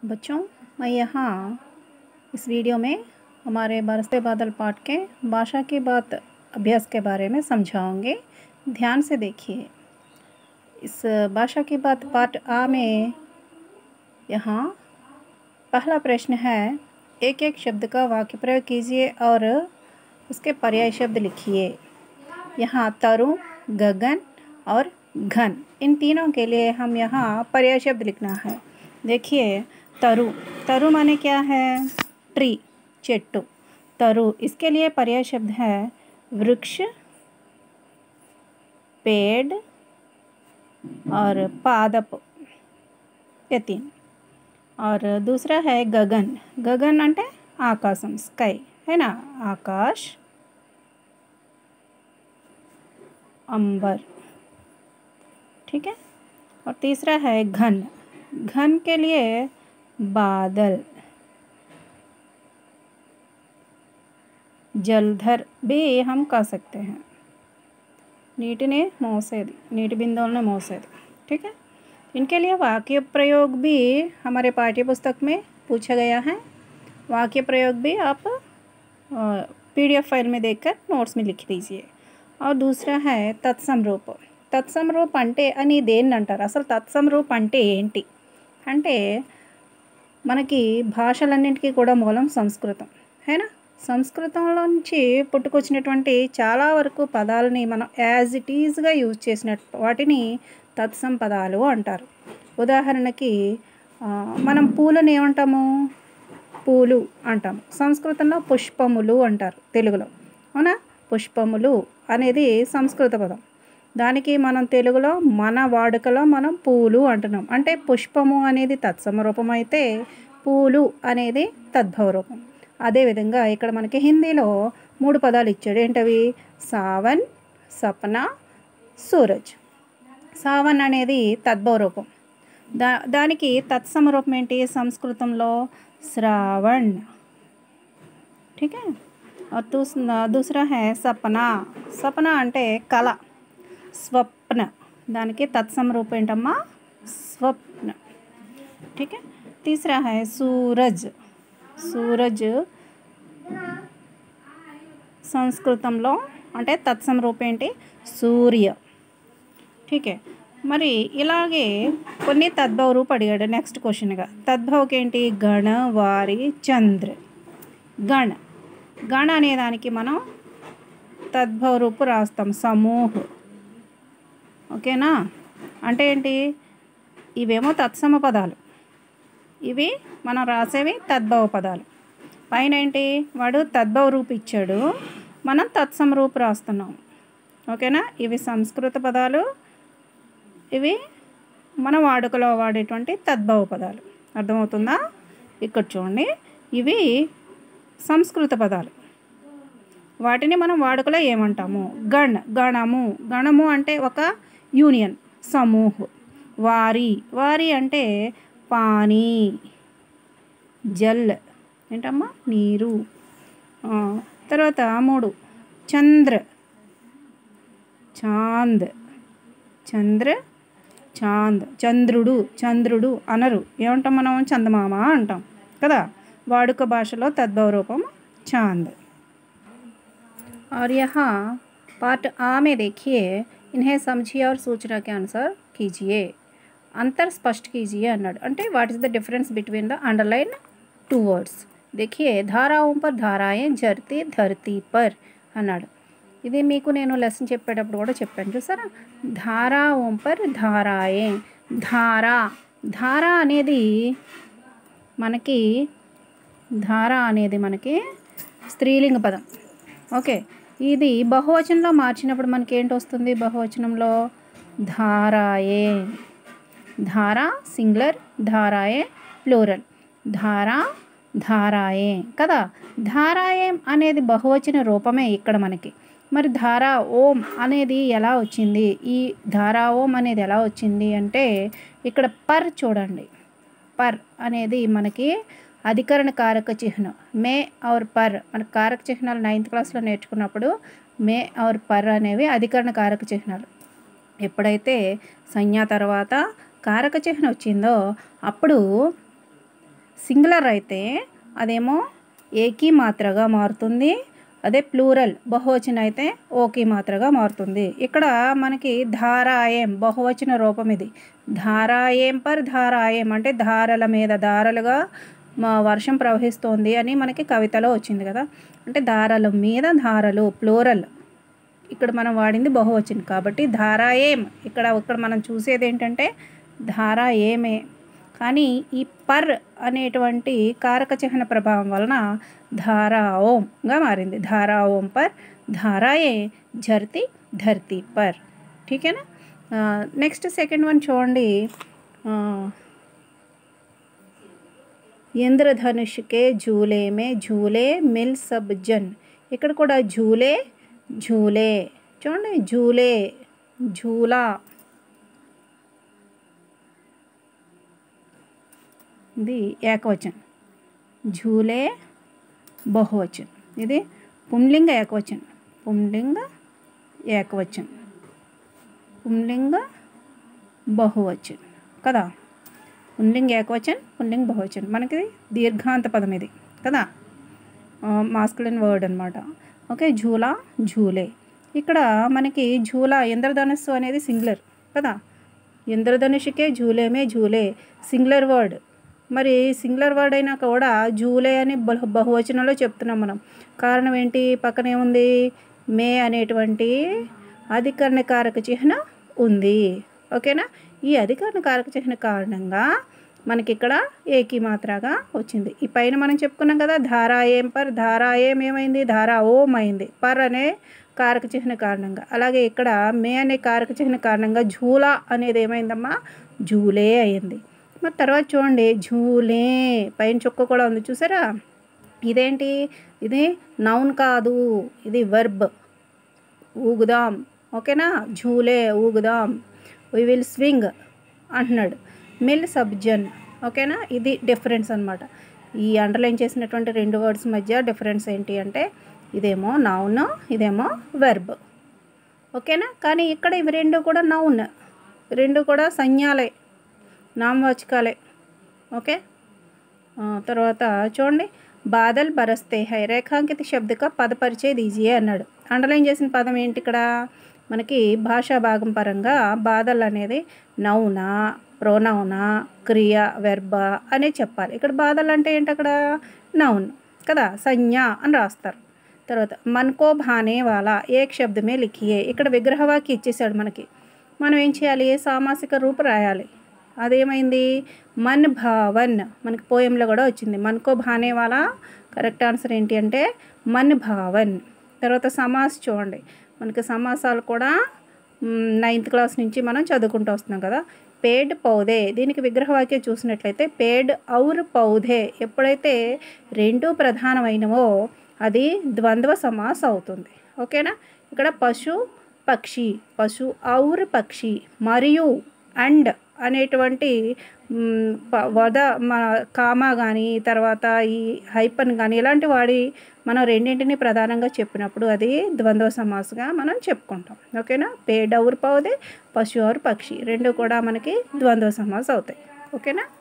बच्चों मैं यहाँ इस वीडियो में हमारे बरसते बादल पाठ के भाषा की बात अभ्यास के बारे में समझाऊंगी ध्यान से देखिए इस भाषा की बात पाठ आ में यहाँ पहला प्रश्न है एक एक शब्द का वाक्य प्रयोग कीजिए और उसके पर्याय शब्द लिखिए यहाँ तरु गगन और घन इन तीनों के लिए हम यहाँ पर्याय शब्द लिखना है देखिए तरु तरु माने क्या है ट्री చెట్టు तरु इसके लिए पर्याय शब्द है वृक्ष पेड़ और पादप ये तीन और दूसरा है गगन गगन అంటే ఆకాశం స్కై है ना आकाश अंबर ठीक है और तीसरा है घन घन के लिए बादल జల్ధర్ भी हम कह सकते हैं నీటిని మోసేది నీటి బిందువులను మోసేది ठीक है इनके लिए वाक्य प्रयोग भी हमारे पाठ्य पुस्तक में पूछा गया है वाक्य प्रयोग भी आप पीडीएफ फाइल में देखकर नोट्स में लिख लीजिए और दूसरा है తత్సమరూప తత్సమరూప్ అంటే అని దేన్ని అంటారు అసలు తత్సమరూప్ అంటే ఏంటి అంటే మనకి భాషలన్నింటికీ కూడా మూలం సంస్కృతం హేనా సంస్కృతంలో నుంచి పుట్టుకొచ్చినటువంటి చాలా వరకు పదాలని మనం యాజ్ ఇట్ ఈజ్గా యూజ్ చేసిన వాటిని తత్సం పదాలు అంటారు ఉదాహరణకి మనం పూలను ఏమంటాము పూలు అంటాము సంస్కృతంలో పుష్పములు అంటారు తెలుగులో అవునా పుష్పములు అనేది సంస్కృత పదం దానికి మనం తెలుగులో మన వాడుకలో మనం పూలు అంటున్నాం అంటే పుష్పము అనేది తత్సమ రూపం అయితే పూలు అనేది తద్భవ రూపం అదేవిధంగా ఇక్కడ మనకి హిందీలో మూడు పదాలు ఇచ్చాడు ఏంటవి సావన్ సపన సూరజ్ సావన్ అనేది తద్భవ రూపం దా దానికి తత్సమ రూపం ఏంటి సంస్కృతంలో శ్రావణ్ ठीक है और दूसरा दूसरा है सपना सपना అంటే కళ స్వప్న దానికి తత్సమ రూపం ఏంటమ్మా స్వప్న ठीक है तीसरा है सूरज సూరజ్ సంస్కృతంలో అంటే తత్సమ రూపం ఏంటి సూర్య ఠీకే మరి ఇలాగే కొన్ని తద్భవ రూపు అడిగాడు నెక్స్ట్ క్వశ్చన్గా తద్భవకి ఏంటి గణ వారి చంద్ర గణ గణ అనే దానికి మనం తద్భవ రూపు రాస్తాం సమూహ్ ఓకేనా అంటే ఏంటి ఇవేమో తత్సమ పదాలు ఇవి మనం రాసేవి తద్భవ పదాలు పైన ఏంటి వాడు తద్భవ రూపు ఇచ్చాడు మనం తత్సమ రూపు రాస్తున్నాం ఓకేనా ఇవి సంస్కృత పదాలు ఇవి మన వాడుకలో వాడేటువంటి తద్భవ పదాలు అర్థమవుతుందా ఇక్కడ చూడండి ఇవి సంస్కృత పదాలు వాటిని మనం వాడుకలో ఏమంటాము గణ్ గణము గణము అంటే ఒక యూనియన్ సమూహ్ వారి వారి అంటే పానీ జల్ ఏంటమ్మా నీరు తర్వాత మూడు చంద్ర చాంద్ చంద్ర చాంద్ చంద్రుడు చంద్రుడు అనరు ఏమంటాం మనం చందమామ అంటాం కదా వాడుక భాషలో తద్భవ రూపం చాంద్ और यहाँ पार्ट आ में देखिए इन्हें समझिए और सूचना के अनुसार कीजिए अंतर स्पष्ट कीजिए అన్నాడు అంటే what is the difference between the underline two words देखिए ధారాओं पर धाराएं జర్తి ధర్తీ పర్ అన్నాడు ఇది మీకు నేను లెసన్ చెప్పేటప్పుడు కూడా చెప్పాను చూసారా ధారాओं पर धाराएं ధారా ధార అనేది మనకి ధార అనేది మనకి స్త్రీలింగ పదం ఓకే ఇది బహువచనంలో మార్చినప్పుడు మనకి ఏంటి వస్తుంది బహువచనంలో ధారాయే ధారా సింగులర్ ధారాయే ప్లూరల్ ధారా ధారాయే కదా ధారాయేం అనేది బహువచన రూపమే ఇక్కడ మనకి మరి ధారా ఓం అనేది ఎలా వచ్చింది ఈ ధారా ఓం అనేది ఎలా వచ్చింది అంటే ఇక్కడ పర్ చూడండి పర్ అనేది మనకి అధికరణ కారక చిహ్నం మే ఔర్ పర్ మన కారక చిహ్నాలు నైన్త్ క్లాస్లో నేర్చుకున్నప్పుడు మే ఔర్ పర్ అనేవి అధికరణ కారక చిహ్నాలు ఎప్పుడైతే సంజ్ఞ తర్వాత కారక చిహ్నం వచ్చిందో అప్పుడు సింగులర్ అయితే అదేమో ఏకీ మాత్రగా మారుతుంది అదే ప్లూరల్ బహువచన అయితే ఓకీ మాత్రగా మారుతుంది ఇక్కడ మనకి ధారాయం బహువచన రూపం ఇది ధారాయం పర్ ధారాయం అంటే ధారల మీద ధారలుగా మా వర్షం ప్రవహిస్తోంది అని మనకి కవితలో వచ్చింది కదా అంటే ధారల మీద ధారలు ప్లూరల్ ఇక్కడ మనం వాడింది బహువచనం కాబట్టి ధారాయేం ఇక్కడ ఇక్కడ మనం చూసేది ఏంటంటే ధారా ఏమే కానీ ఈ పర్ అనేటువంటి కారక చిహ్న ప్రభావం వలన ధారా ఓంగా మారింది ధారా ఓం పర్ ధారాయే ఝర్తి ధర్తి పర్ ఠీకేనా నెక్స్ట్ సెకండ్ వన్ చూడండి ఆ, ఇంద్రధనుష్ కే झूले में झूले मिल सब जन ఇక్కడ కూడా झूले झूले చూడండి झूले झूला ఇది ఏకవచనం झूले బహువచనం ఇది పుంలింగ ఏకవచనం పుంలింగ ఏకవచనం పుంలింగ బహువచనం కదా పుంలింగ ఏకవచన్ పుంలింగ బహువచన్ మనకి దీర్ఘాంత పదం ఇది కదా మాస్కులిన్ వర్డ్ అనమాట ఓకే ఝూలా ఝూలే ఇక్కడ మనకి ఝూలా ఇంద్రధనుస్సు అనేది సింగులర్ కదా ఇంద్రధనుషుకే ఝూలేమే ఝూలే సింగులర్ వర్డ్ మరి సింగులర్ వర్డ్ అయినా కూడా జూలే అని బహు బహువచనంలో చెప్తున్నాం మనం కారణం ఏంటి పక్కనే ఉంది మే అనేటువంటి అధికరణ కారక చిహ్నం ఉంది ఓకేనా ఈ అధికరణ కారక చిహ్న కారణంగా మనకి ఇక్కడ ఏకీ మాత్రగా వచ్చింది ఈ పైన మనం చెప్పుకున్నాం కదా ధారాయేం పర్ ధారాయేం ఏమైంది ధారా ఓం అయింది పర్ అనే కారక చిహ్న కారణంగా అలాగే ఇక్కడ మే అనే కారక చిహ్న కారణంగా ఝూలా అనేది ఏమైందమ్మా జూలే అయింది మరి తర్వాత చూడండి ఝూలే పైన చుక్క కూడా ఉంది చూసారా ఇదేంటి ఇది నౌన్ కాదు ఇది వర్బ్ ఊగుదాం ఓకేనా ఝూలే ఊగుదాం వీ విల్ స్వింగ్ అంటున్నాడు మిల్ సబ్జన్ ఓకేనా ఇది డిఫరెన్స్ అనమాట ఈ అండర్లైన్ చేసినటువంటి రెండు వర్డ్స్ మధ్య డిఫరెన్స్ ఏంటి అంటే ఇదేమో నౌన్ ఇదేమో వెర్బ్ ఓకేనా కానీ ఇక్కడ ఇవి రెండు కూడా నౌన్ రెండు కూడా సంజ్ఞాలే నామవాచకాలే ఓకే ఆ, తర్వాత చూడండి బాదల్ బరస్తే హై రేఖాంకిత శబ్దక పద పరిచయ దీజియే అన్నాడు అండర్లైన్ చేసిన పదం ఏంటి ఇక్కడ మనకి భాషా భాగం పరంగా బాదల్ అనేది నౌనా ప్రోనౌనా క్రియ వెర్బ అనే చెప్పాలి ఇక్కడ బాదల్ అంటే ఏంటి అక్కడ నౌన్ కదా సంజ్ఞ అని రాస్తారు తర్వాత మన్కో భానే వాలా ఏక్ శబ్దమే లిఖియే ఇక్కడ విగ్రహవాకి ఇచ్చేసాడు మనకి మనం ఏం చేయాలి సామాసిక రూప రాయాలి అదేమైంది మన్ భావన్ మనకి పోయంలో కూడా వచ్చింది మన్కో భానే వాలా కరెక్ట్ ఆన్సర్ ఏంటి అంటే మన్ భావన్ తర్వాత సమాస్ చూడండి మనకి సమాసాలు కూడా నైన్త్ క్లాస్ నుంచి మనం చదువుకుంటూ వస్తున్నాం కదా పేడ్ పౌదే దీనికి విగ్రహవాక్యం చూసినట్లయితే పేడ్ ఔర్ పౌధే ఎప్పుడైతే రెండు ప్రధానమైనవో అది ద్వంద్వ సమాస్ అవుతుంది ఓకేనా ఇక్కడ పశు పక్షి పశు ఔర్ పక్షి మరియు అండ్ అనేటువంటి మ్, ప- వద మన కామా కానీ తర్వాత ఈ హైపన్ కానీ ఇలాంటి వాడి మనం రెండింటిని ప్రధానంగా చెప్పినప్పుడు అది ద్వంద్వ సమాసగా మనం చెప్పుకుంటాం ఓకేనా పేడ్ ఔర్ పౌదే పశు ఔర్ పక్షి రెండు కూడా మనకి ద్వంద్వ సమాస్ అవుతాయి ఓకేనా